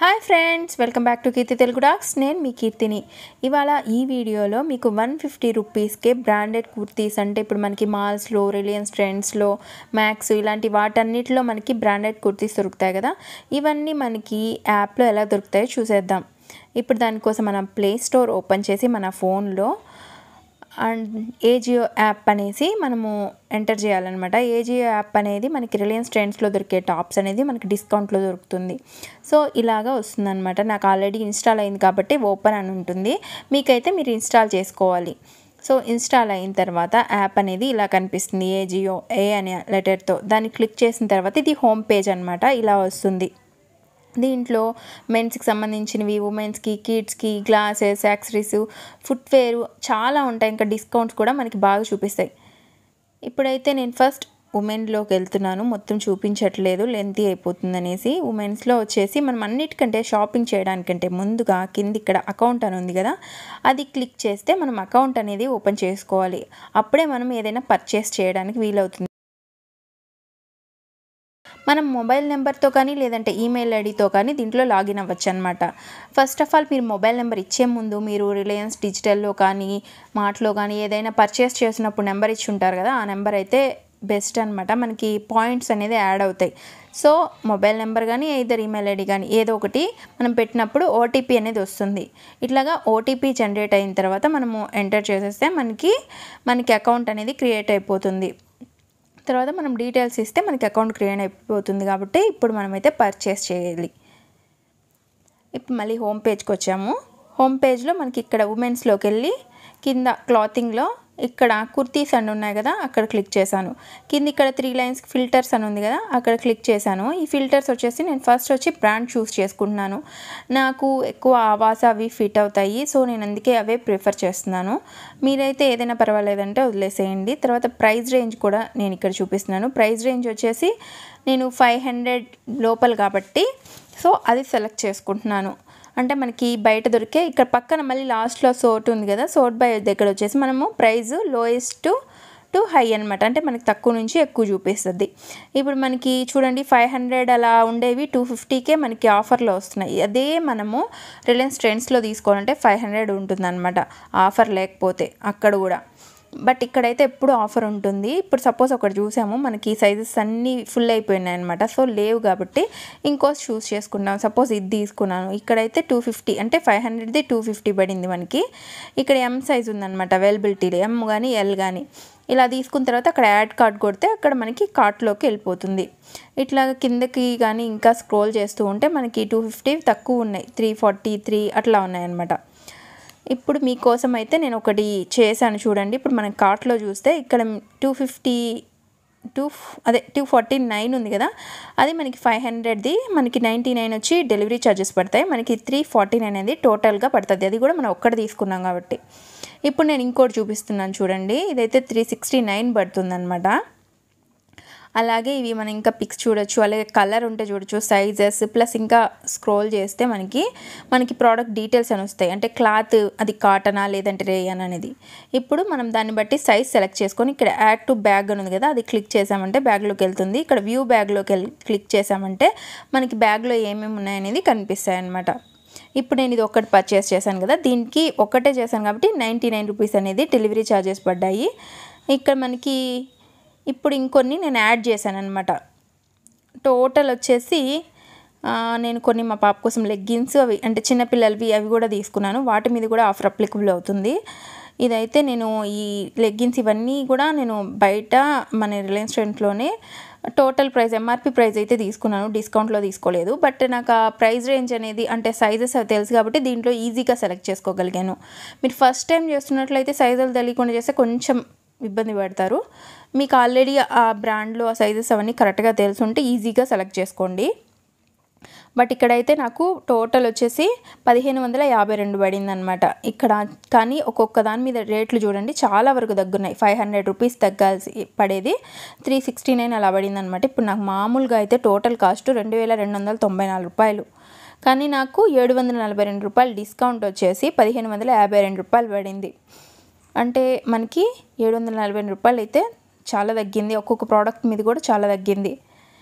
hi friends welcome back to Keerthi Telugu docs నేను మీ కీర్తిని ఇవాళ ఈ వీడియోలో మీకు వన్ ఫిఫ్టీ రూపీస్కే బ్రాండెడ్ కుర్తీస్ అంటే ఇప్పుడు మనకి మాల్స్లో రిలయన్స్ ట్రెండ్స్లో మ్యాక్స్ ఇలాంటి వాటన్నిటిలో మనకి బ్రాండెడ్ కుర్తీస్ దొరుకుతాయి కదా ఇవన్నీ మనకి యాప్లో ఎలా దొరుకుతాయో చూసేద్దాం ఇప్పుడు దానికోసం మనం ప్లే స్టోర్ ఓపెన్ చేసి మన ఫోన్లో అండ్ ఏజియో యాప్ అనేసి మనము ఎంటర్ చేయాలన్నమాట ఏజియో యాప్ అనేది మనకి రిలయన్స్ ట్రెండ్స్లో దొరికే టాప్స్ అనేది మనకి డిస్కౌంట్లో దొరుకుతుంది సో ఇలాగా వస్తుందన్నమాట నాకు ఆల్రెడీ ఇన్స్టాల్ అయింది కాబట్టి ఓపెన్ అని ఉంటుంది మీకైతే మీరు ఇన్స్టాల్ చేసుకోవాలి సో ఇన్స్టాల్ అయిన తర్వాత యాప్ అనేది ఇలా కనిపిస్తుంది ఏజియో ఏ అనే లెటర్తో దాన్ని క్లిక్ చేసిన తర్వాత ఇది హోమ్ పేజ్ అనమాట ఇలా వస్తుంది దీంట్లో మెన్స్కి సంబంధించినవి ఉమెన్స్కి కిడ్స్కి గ్లాసెస్ యాక్సరీస్ ఫుట్వేర్ చాలా ఉంటాయి ఇంకా డిస్కౌంట్స్ కూడా మనకి బాగా చూపిస్తాయి ఇప్పుడైతే నేను ఫస్ట్ ఉమెన్లోకి వెళ్తున్నాను మొత్తం చూపించట్లేదు లెంతీ అయిపోతుంది అనేసి ఉమెన్స్లో వచ్చేసి మనం అన్నిటికంటే షాపింగ్ చేయడానికంటే ముందుగా కింద ఇక్కడ అకౌంట్ అని ఉంది కదా అది క్లిక్ చేస్తే మనం అకౌంట్ అనేది ఓపెన్ చేసుకోవాలి అప్పుడే మనం ఏదైనా పర్చేస్ చేయడానికి వీలవుతుంది మనం మొబైల్ నెంబర్తో కానీ లేదంటే ఈమెయిల్ ఐడితో కానీ దీంట్లో లాగిన్ అవ్వచ్చు అనమాట ఫస్ట్ ఆఫ్ ఆల్ మీరు మొబైల్ నెంబర్ ఇచ్చే ముందు మీరు రిలయన్స్ డిజిటల్లో కానీ మార్ట్లో కానీ ఏదైనా పర్చేస్ చేసినప్పుడు నెంబర్ ఇచ్చి ఉంటారు కదా ఆ నెంబర్ అయితే బెస్ట్ అనమాట మనకి పాయింట్స్ అనేది యాడ్ అవుతాయి సో మొబైల్ నెంబర్ కానీ ఇద్దరు ఈమెయిల్ ఐడి కానీ ఏదో ఒకటి మనం పెట్టినప్పుడు ఓటీపీ అనేది వస్తుంది ఇట్లాగా ఓటీపీ జనరేట్ అయిన తర్వాత మనము ఎంటర్ చేసేస్తే మనకి మనకి అకౌంట్ అనేది క్రియేట్ అయిపోతుంది తర్వాత మనం డీటెయిల్స్ ఇస్తే మనకి అకౌంట్ క్రియేట్ అయిపోతుంది కాబట్టి ఇప్పుడు మనమైతే పర్చేస్ చేయాలి ఇప్పుడు మళ్ళీ హోమ్ పేజ్కి వచ్చాము హోమ్ పేజ్లో మనకి ఇక్కడ ఉమెన్స్లోకి వెళ్ళి కింద క్లాతింగ్లో ఇక్కడ కుర్తీస్ అని ఉన్నాయి కదా అక్కడ క్లిక్ చేశాను కింద ఇక్కడ త్రీ లైన్స్ ఫిల్టర్స్ అని ఉంది కదా అక్కడ క్లిక్ చేశాను ఈ ఫిల్టర్స్ వచ్చేసి నేను ఫస్ట్ వచ్చి బ్రాండ్ చూస్ చేసుకుంటున్నాను నాకు ఎక్కువ ఆవాస అవి ఫిట్ అవుతాయి సో నేను అందుకే అవే ప్రిఫర్ చేస్తున్నాను మీరైతే ఏదైనా పర్వాలేదంటే వదిలేసేయండి తర్వాత ప్రైస్ రేంజ్ కూడా నేను ఇక్కడ చూపిస్తున్నాను ప్రైస్ రేంజ్ వచ్చేసి నేను ఫైవ్ హండ్రెడ్ లోపల కాబట్టి సో అది సెలెక్ట్ చేసుకుంటున్నాను అంటే మనకి బయట దొరికే ఇక్కడ పక్కన మళ్ళీ లాస్ట్లో సోట్ ఉంది కదా సోట్ బై దగ్గర వచ్చేసి మనము ప్రైస్ లోయెస్ట్ టు హై అనమాట అంటే మనకి తక్కువ నుంచి ఎక్కువ చూపిస్తుంది ఇప్పుడు మనకి చూడండి ఫైవ్ హండ్రెడ్ అలా ఉండేవి టూ ఫిఫ్టీకే మనకి ఆఫర్లో వస్తున్నాయి అదే మనము రిలయన్స్ ట్రెండ్స్లో తీసుకోవాలంటే ఫైవ్ హండ్రెడ్ ఉంటుందన్నమాట ఆఫర్ లేకపోతే అక్కడ కూడా బట్ ఇక్కడైతే ఎప్పుడు ఆఫర్ ఉంటుంది ఇప్పుడు సపోజ్ ఒకటి చూసాము మనకి సైజెస్ అన్నీ ఫుల్ అయిపోయినాయి అనమాట సో లేవు కాబట్టి ఇంకో చూస్ చేసుకున్నాం సపోజ్ ఇది తీసుకున్నాను ఇక్కడైతే టూ ఫిఫ్టీ అంటే ఫైవ్ హండ్రెడ్ది టూ ఫిఫ్టీ పడింది మనకి ఇక్కడ ఎం సైజ్ ఉందన్నమాట అవైలబిలిటీలో ఎం కానీ ఎల్ కానీ ఇలా తీసుకున్న తర్వాత అక్కడ యాడ్ కార్డ్ కొడితే అక్కడ మనకి కార్ట్లోకి వెళ్ళిపోతుంది ఇట్లా కిందకి కానీ ఇంకా స్క్రోల్ చేస్తూ ఉంటే మనకి టూ ఫిఫ్టీ తక్కువ ఉన్నాయి త్రీ ఫార్టీ త్రీ అట్లా ఉన్నాయి అనమాట ఇప్పుడు మీకోసం అయితే నేను ఒకటి చేశాను చూడండి ఇప్పుడు మనం కార్ట్లో చూస్తే ఇక్కడ టూ ఫిఫ్టీ టూ అదే టూ ఫార్టీ నైన్ ఉంది కదా అది మనకి ఫైవ్ హండ్రెడ్ది మనకి నైంటీ నైన్ వచ్చి డెలివరీ ఛార్జెస్ పడతాయి మనకి త్రీ ఫార్టీ నైన్ అనేది టోటల్గా పడుతుంది అది కూడా మనం ఒక్కటి తీసుకున్నాం కాబట్టి ఇప్పుడు నేను ఇంకోటి చూపిస్తున్నాను చూడండి ఇదైతే త్రీ సిక్స్టీ నైన్ పడుతుందన్నమాట అలాగే ఇవి మనం ఇంకా పిక్స్ చూడొచ్చు అలాగే కలర్ ఉంటే చూడొచ్చు సైజెస్ ప్లస్ ఇంకా స్క్రోల్ చేస్తే మనకి మనకి ప్రోడక్ట్ డీటెయిల్స్ అని వస్తాయి అంటే క్లాత్ అది కాటనా లేదంటే రేయన్ అనేది ఇప్పుడు మనం దాన్ని బట్టి సైజ్ సెలెక్ట్ చేసుకొని ఇక్కడ యాడ్ టు బ్యాగ్ అని ఉంది కదా అది క్లిక్ చేసామంటే బ్యాగ్లోకి వెళ్తుంది ఇక్కడ వ్యూ బ్యాగ్లోకి వెళ్ళి క్లిక్ చేసామంటే మనకి బ్యాగ్లో ఏమేమి ఉన్నాయనేది కనిపిస్తాయి అన్నమాట ఇప్పుడు నేను ఇది ఒక్కటి పర్చేస్ చేశాను కదా దీనికి ఒక్కటే చేశాను కాబట్టి నైంటీ నైన్ రూపీస్ అనేది డెలివరీ ఛార్జెస్ పడ్డాయి ఇక్కడ మనకి ఇప్పుడు ఇంకొన్ని నేను యాడ్ చేశాను అనమాట టోటల్ వచ్చేసి నేను కొన్ని మా పాప కోసం లెగ్గిన్స్ అవి అంటే చిన్నపిల్లలవి అవి కూడా తీసుకున్నాను వాటి మీద కూడా ఆఫర్ అప్లికబుల్ అవుతుంది ఇదైతే నేను ఈ లెగ్గిన్స్ ఇవన్నీ కూడా నేను బయట మన రిలయన్స్ ట్రెండ్స్లోనే టోటల్ ప్రైస్ ఎంఆర్పి ప్రైస్ అయితే తీసుకున్నాను డిస్కౌంట్లో తీసుకోలేదు బట్ నాకు ఆ ప్రైస్ రేంజ్ అనేది అంటే సైజెస్ అవి తెలుసు కాబట్టి దీంట్లో ఈజీగా సెలెక్ట్ చేసుకోగలిగాను మీరు ఫస్ట్ టైం చేస్తున్నట్లయితే సైజులు తెలియకుండా చేస్తే కొంచెం ఇబ్బంది పడతారు మీకు ఆల్రెడీ ఆ బ్రాండ్లో ఆ సైజెస్ అవన్నీ కరెక్ట్గా తెలుసుంటే ఈజీగా సెలెక్ట్ చేసుకోండి బట్ ఇక్కడైతే నాకు టోటల్ వచ్చేసి పదిహేను వందల యాభై రెండు పడింది అనమాట ఇక్కడ కానీ ఒక్కొక్క దాని మీద రేట్లు చూడండి చాలా వరకు తగ్గున్నాయి ఫైవ్ హండ్రెడ్ రూపీస్ తగ్గాల్సి పడేది త్రీ సిక్స్టీ నైన్ అలా పడింది అనమాట ఇప్పుడు నాకు మామూలుగా అయితే టోటల్ కాస్ట్ రెండు వేల రెండు వందల తొంభై నాలుగు రూపాయలు కానీ నాకు ఏడు వందల నలభై రెండు రూపాయలు డిస్కౌంట్ వచ్చేసి పదిహేను వందల యాభై రెండు రూపాయలు పడింది అంటే మనకి ఏడు వందల నలభై రూపాయలు అయితే చాలా తగ్గింది ఒక్కొక్క ప్రోడక్ట్ మీద కూడా చాలా తగ్గింది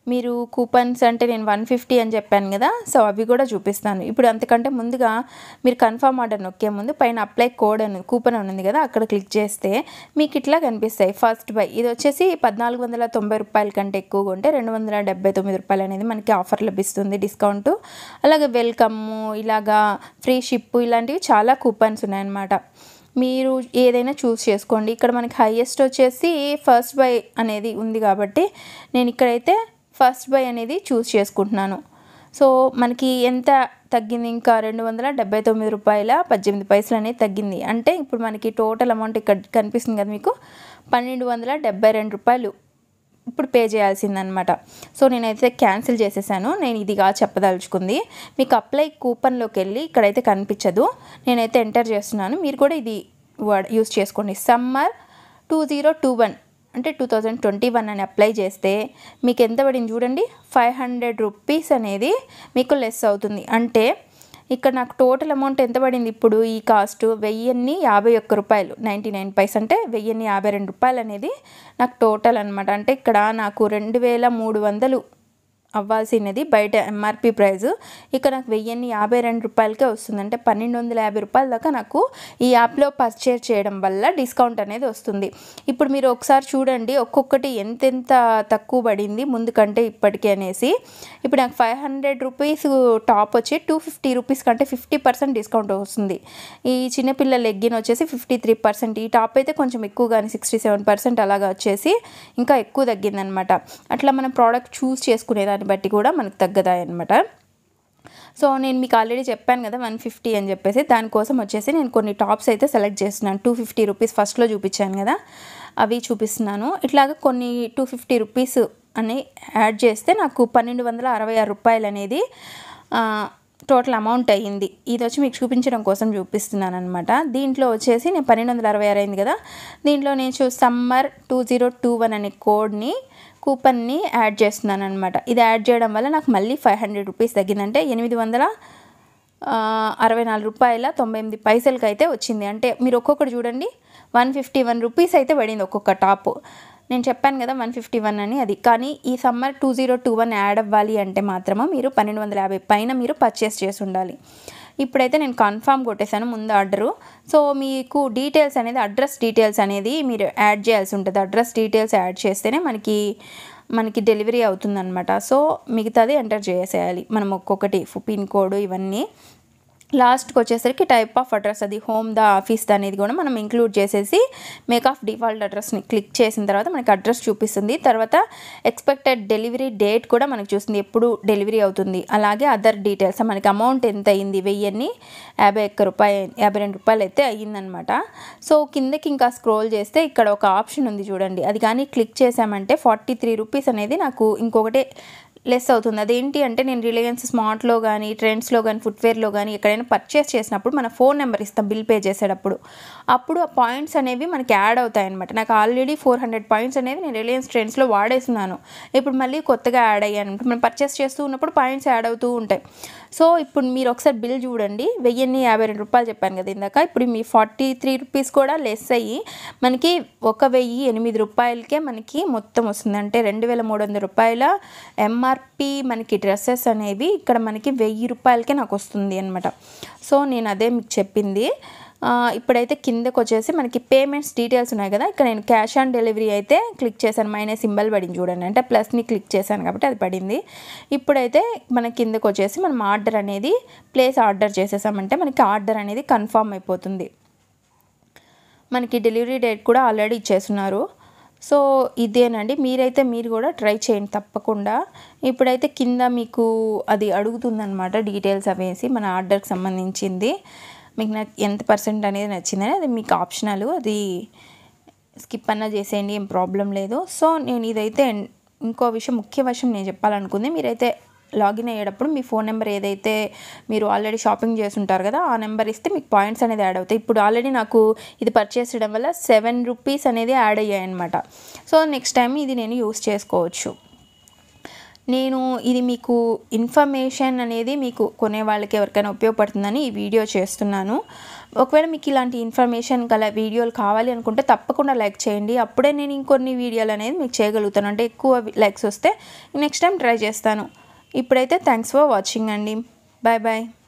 మీరు కూపన్స్ అంటే నేను వన్ ఫిఫ్టీ అని చెప్పాను కదా సో అవి కూడా చూపిస్తాను ఇప్పుడు అంతకంటే ముందుగా మీరు కన్ఫర్మ్ ఆర్డర్ నొక్కే ముందు పైన అప్లై కోడ్ అని కూపన్ అని ఉంది కదా అక్కడ క్లిక్ చేస్తే మీకు ఇట్లా కనిపిస్తాయి ఫస్ట్ బై ఇది వచ్చేసి పద్నాలుగు వందల తొంభై రూపాయల కంటే ఎక్కువగా ఉంటే రెండు వందల డెబ్బై తొమ్మిది రూపాయలు అనేది మనకి ఆఫర్ లభిస్తుంది డిస్కౌంట్ అలాగే వెల్కమ్ ఇలాగా ఫ్రీ షిప్ ఇలాంటివి చాలా కూపన్స్ ఉన్నాయన్నమాట మీరు ఏదైనా చూస్ చేసుకోండి ఇక్కడ మనకి హైయెస్ట్ వచ్చేసి ఫస్ట్ బై అనేది ఉంది కాబట్టి నేను ఇక్కడైతే ఫస్ట్ బై అనేది చూస్ చేసుకుంటున్నాను సో మనకి ఎంత తగ్గింది ఇంకా రెండు వందల డెబ్బై తొమ్మిది రూపాయల పద్దెనిమిది పైసలు అనేది తగ్గింది అంటే ఇప్పుడు మనకి టోటల్ అమౌంట్ ఇక్కడ కనిపిస్తుంది కదా మీకు పన్నెండు వందల డెబ్బై రెండు రూపాయలు ఇప్పుడు పే చేయాల్సిందనమాట సో నేనైతే క్యాన్సిల్ చేసేసాను నేను ఇదిగా చెప్పదలుచుకుంది మీకు అప్లై కూపన్లోకి వెళ్ళి ఇక్కడైతే కనిపించదు నేనైతే ఎంటర్ చేస్తున్నాను మీరు కూడా ఇది వర్డ్ యూస్ చేసుకోండి summer two zero two one అంటే టూ థౌజండ్ ట్వంటీ వన్ అని అప్లై చేస్తే మీకు ఎంత పడింది చూడండి ఫైవ్ హండ్రెడ్ రూపీస్ అనేది మీకు లెస్ అవుతుంది అంటే ఇక్కడ నాకు టోటల్ అమౌంట్ ఎంత పడింది ఇప్పుడు ఈ కాస్ట్ వెయ్యిన్ని యాభై ఒక్క రూపాయలు నైంటీ నైన్ పైస్ అంటే వెయ్యిన్ని యాభై రెండు రూపాయలు అనేది నాకు టోటల్ అనమాట అంటే ఇక్కడ నాకు రెండు వేల మూడు వందలు అవ్వాల్సినది బయట ఎంఆర్పి ప్రైస్ ఇక నాకు వెయ్యిన్ని యాభై రెండు రూపాయలకే వస్తుంది అంటే పన్నెండు వందల యాభై రూపాయల దాకా నాకు ఈ యాప్లో పర్చేర్ చేయడం వల్ల డిస్కౌంట్ అనేది వస్తుంది ఇప్పుడు మీరు ఒకసారి చూడండి ఒక్కొక్కటి ఎంతెంత తక్కువ పడింది ముందు కంటే ఇప్పటికీ అనేసి ఇప్పుడు నాకు ఫైవ్ హండ్రెడ్ రూపీస్ టాప్ వచ్చి టూ ఫిఫ్టీ రూపీస్ కంటే ఫిఫ్టీ పర్సెంట్ డిస్కౌంట్ వస్తుంది ఈ చిన్నపిల్లల లెగ్గిన్ వచ్చేసి ఫిఫ్టీ త్రీ పర్సెంట్ ఈ టాప్ అయితే కొంచెం ఎక్కువ కానీ సిక్స్టీ సెవెన్ పర్సెంట్ అలాగా వచ్చేసి ఇంకా ఎక్కువ తగ్గిందనమాట అట్లా మనం ప్రోడక్ట్ చూస్ చేసుకునే దాన్ని బట్టి కూడా మనకు తగ్గదాయి అనమాట సో నేను మీకు ఆల్రెడీ చెప్పాను కదా వన్ ఫిఫ్టీ అని చెప్పేసి దానికోసం వచ్చేసి నేను కొన్ని టాప్స్ అయితే సెలెక్ట్ చేస్తున్నాను టూ ఫిఫ్టీ రూపీస్ ఫస్ట్లో చూపించాను కదా అవి చూపిస్తున్నాను ఇట్లాగ కొన్ని టూ ఫిఫ్టీ రూపీస్ అని యాడ్ చేస్తే నాకు పన్నెండు వందల అరవై ఆరు రూపాయలు అనేది టోటల్ అమౌంట్ అయ్యింది ఇది వచ్చి మీకు చూపించడం కోసం చూపిస్తున్నాను అనమాట దీంట్లో వచ్చేసి నేను పన్నెండు వందల అరవై ఆరు అయింది కదా దీంట్లో నేను చూ summer two zero two one అనే కోడ్ని కూపన్ని యాడ్ చేస్తున్నాను అనమాట ఇది యాడ్ చేయడం వల్ల నాకు మళ్ళీ ఫైవ్ హండ్రెడ్ రూపీస్ తగ్గిందంటే ఎనిమిది వందల అరవై నాలుగు రూపాయల తొంభై ఎనిమిది పైసలకి అయితే వచ్చింది అంటే మీరు ఒక్కొక్కటి చూడండి వన్ ఫిఫ్టీ వన్ రూపీస్ అయితే పడింది ఒక్కొక్క టాప్ నేను చెప్పాను కదా వన్ ఫిఫ్టీ వన్ అని అది కానీ ఈ summer two zero two one add అవ్వాలి అంటే మాత్రమే మీరు పన్నెండు వందల యాభై పైన మీరు పర్చేస్ చేసి ఉండాలి ఇప్పుడైతే నేను కన్ఫామ్ కొట్టేశాను ముందు ఆర్డరు సో మీకు డీటెయిల్స్ అనేది అడ్రస్ డీటెయిల్స్ అనేది మీరు యాడ్ చేయాల్సి ఉంటుంది అడ్రస్ డీటెయిల్స్ యాడ్ చేస్తేనే మనకి మనకి డెలివరీ అవుతుందన్నమాట సో మిగతాది ఎంటర్ చేసేయాలి మనం ఒక్కొక్కటి పిన్ కోడ్ ఇవన్నీ లాస్ట్కి వచ్చేసరికి టైప్ ఆఫ్ అడ్రస్ అది హోమ్ ద ఆఫీస్ అనేది కూడా మనం ఇంక్లూడ్ చేసేసి మేక్ ఆఫ్ డిఫాల్ట్ అడ్రస్ని క్లిక్ చేసిన తర్వాత మనకి అడ్రస్ చూపిస్తుంది తర్వాత ఎక్స్పెక్టెడ్ డెలివరీ డేట్ కూడా మనకు చూస్తుంది ఎప్పుడు డెలివరీ అవుతుంది అలాగే అదర్ డీటెయిల్స్ మనకి అమౌంట్ ఎంత అయింది వెయ్యిన్ని యాభై ఒక్క రూపాయ యాభై రెండు రూపాయలు అయితే అయ్యిందనమాట సో కిందకి ఇంకా స్క్రోల్ చేస్తే ఇక్కడ ఒక ఆప్షన్ ఉంది చూడండి అది కానీ క్లిక్ చేసామంటే ఫార్టీ త్రీ రూపీస్ అనేది నాకు ఇంకొకటి లెస్ అవుతుంది అదేంటి అంటే నేను రిలయన్స్ స్మార్ట్లో కానీ ట్రెండ్స్లో కానీ ఫుట్వేర్లో కానీ ఎక్కడైనా పర్చేస్ చేసినప్పుడు మన ఫోన్ నెంబర్ ఇస్తాం బిల్ పే చేసేటప్పుడు అప్పుడు ఆ పాయింట్స్ అనేవి మనకి యాడ్ అవుతాయి అనమాట నాకు ఆల్రెడీ ఫోర్ హండ్రెడ్ పాయింట్స్ అనేవి నేను రిలయన్స్ ట్రెండ్స్లో వాడేస్తున్నాను ఇప్పుడు మళ్ళీ కొత్తగా యాడ్ అయ్యాను మనం పర్చేస్ చేస్తూ ఉన్నప్పుడు పాయింట్స్ యాడ్ అవుతూ ఉంటాయి సో ఇప్పుడు మీరు ఒకసారి బిల్ చూడండి వెయ్యిన్ని యాభై రెండు రూపాయలు చెప్పాను కదా ఇందాక ఇప్పుడు మీ ఫార్టీ త్రీ రూపీస్ కూడా లెస్ అయ్యి మనకి ఒక వెయ్యి ఎనిమిది రూపాయలకే మనకి మొత్తం వస్తుంది అంటే రెండు వేల మూడు వందల రూపాయల ఎంఆర్పి మనకి డ్రెస్సెస్ అనేవి ఇక్కడ మనకి వెయ్యి రూపాయలకే నాకు వస్తుంది అనమాట సో నేను అదే మీకు చెప్పింది ఆ, ఇప్పుడైతే కిందకు వచ్చేసి మనకి పేమెంట్స్ డీటెయిల్స్ ఉన్నాయి కదా ఇక్కడ నేను క్యాష్ ఆన్ డెలివరీ అయితే క్లిక్ చేశాను మైనస్ సింబల్ పడింది చూడండి అంటే ప్లస్ని క్లిక్ చేశాను కాబట్టి అది పడింది ఇప్పుడైతే మన కిందకు వచ్చేసి మనం ఆర్డర్ అనేది ప్లేస్ ఆర్డర్ చేసేసామంటే మనకి ఆర్డర్ అనేది కన్ఫామ్ అయిపోతుంది మనకి డెలివరీ డేట్ కూడా ఆల్రెడీ ఇచ్చేస్తున్నారు సో ఇదేనండి మీరైతే మీరు కూడా ట్రై చేయండి తప్పకుండా ఇప్పుడైతే కింద మీకు అది అడుగుతుందన్నమాట డీటెయిల్స్ అవేసి మన ఆర్డర్కి సంబంధించింది మీకు నాకు ఎంత పర్సెంట్ అనేది నచ్చిందని అది మీకు ఆప్షనల్ అది స్కిప్ అన్నా చేసేయండి ఏం ప్రాబ్లం లేదు సో నేను ఇదైతే ఇంకో విషయం ముఖ్య విషయం నేను చెప్పాలనుకుంది మీరైతే లాగిన్ అయ్యేటప్పుడు మీ ఫోన్ నెంబర్ ఏదైతే మీరు ఆల్రెడీ షాపింగ్ చేసి ఉంటారు కదా ఆ నెంబర్ ఇస్తే మీకు పాయింట్స్ అనేది యాడ్ అవుతాయి ఇప్పుడు ఆల్రెడీ నాకు ఇది పర్చేస్ చేయడం వల్ల సెవెన్ రూపీస్ అనేది యాడ్ అయ్యాయి అనమాట సో నెక్స్ట్ టైం ఇది నేను యూస్ చేసుకోవచ్చు నేను ఇది మీకు ఇన్ఫర్మేషన్ అనేది మీకు కొనే వాళ్ళకి ఎవరికైనా ఉపయోగపడుతుందని ఈ వీడియో చేస్తున్నాను ఒకవేళ మీకు ఇలాంటి ఇన్ఫర్మేషన్ గల వీడియోలు కావాలి అనుకుంటే తప్పకుండా లైక్ చేయండి అప్పుడే నేను ఇంకొన్ని వీడియోలు అనేది మీకు చేయగలుగుతాను అంటే ఎక్కువ లైక్స్ వస్తే నెక్స్ట్ టైం ట్రై చేస్తాను ఇప్పుడైతే థ్యాంక్స్ ఫర్ వాచింగ్ అండి బాయ్ బాయ్